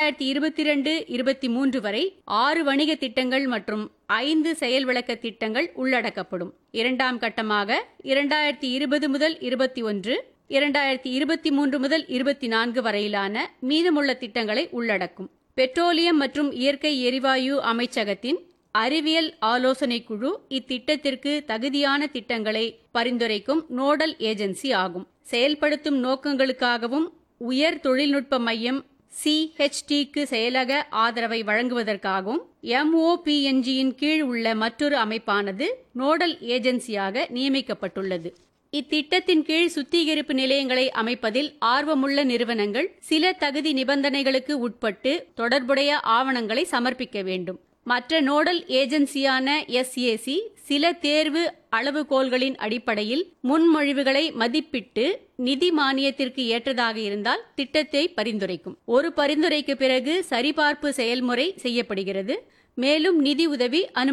இரண்டாயிரத்தி இருபத்தி ரெண்டு இருபத்தி மூன்று வரை ஆறு வணிக திட்டங்கள் மற்றும் ஐந்து செயல் விளக்க திட்டங்கள் உள்ளடக்கப்படும் இரண்டாம் கட்டமாக இரண்டாயிரத்தி இருபது முதல் இருபத்தி ஒன்று இரண்டாயிரத்தி இருபத்தி மூன்று முதல் இருபத்தி நான்கு வரையிலான மீதமுள்ள திட்டங்களை உள்ளடக்கும் பெட்ரோலியம் மற்றும் இயற்கை எரிவாயு அமைச்சகத்தின் அறிவியல் ஆலோசனை குழு இத்திட்டத்திற்கு தகுதியான திட்டங்களை பரிந்துரைக்கும் நோடல் ஏஜென்சி ஆகும் செயல்படுத்தும் நோக்கங்களுக்காகவும் உயர் தொழில்நுட்ப மையம் சிஹெச்டிக்கு செயலக ஆதரவை வழங்குவதற்காகவும் எம்ஓபிஎன்ஜியின் கீழ் உள்ள மற்றொரு அமைப்பானது நோடல் ஏஜென்சியாக நியமிக்கப்பட்டுள்ளது இத்திட்டத்தின் கீழ் சுத்திகரிப்பு நிலையங்களை அமைப்பதில் ஆர்வமுள்ள நிறுவனங்கள் சில தகுதி நிபந்தனைகளுக்கு உட்பட்டு தொடர்புடைய ஆவணங்களை சமர்ப்பிக்க வேண்டும் மற்ற நோடல் ஏஜென்சியான எஸ்ஏசி சில தேர்வு அளவுகோல்களின் அடிப்படையில் முன்மொழிவுகளை மதிப்பிட்டு நிதி மானியத்திற்கு ஏற்றதாக இருந்தால் திட்டத்தை பரிந்துரைக்கும் ஒரு பரிந்துரைக்கு பிறகு சரிபார்ப்பு செயல்முறை செய்யப்படுகிறது மேலும் நிதி உதவி அனு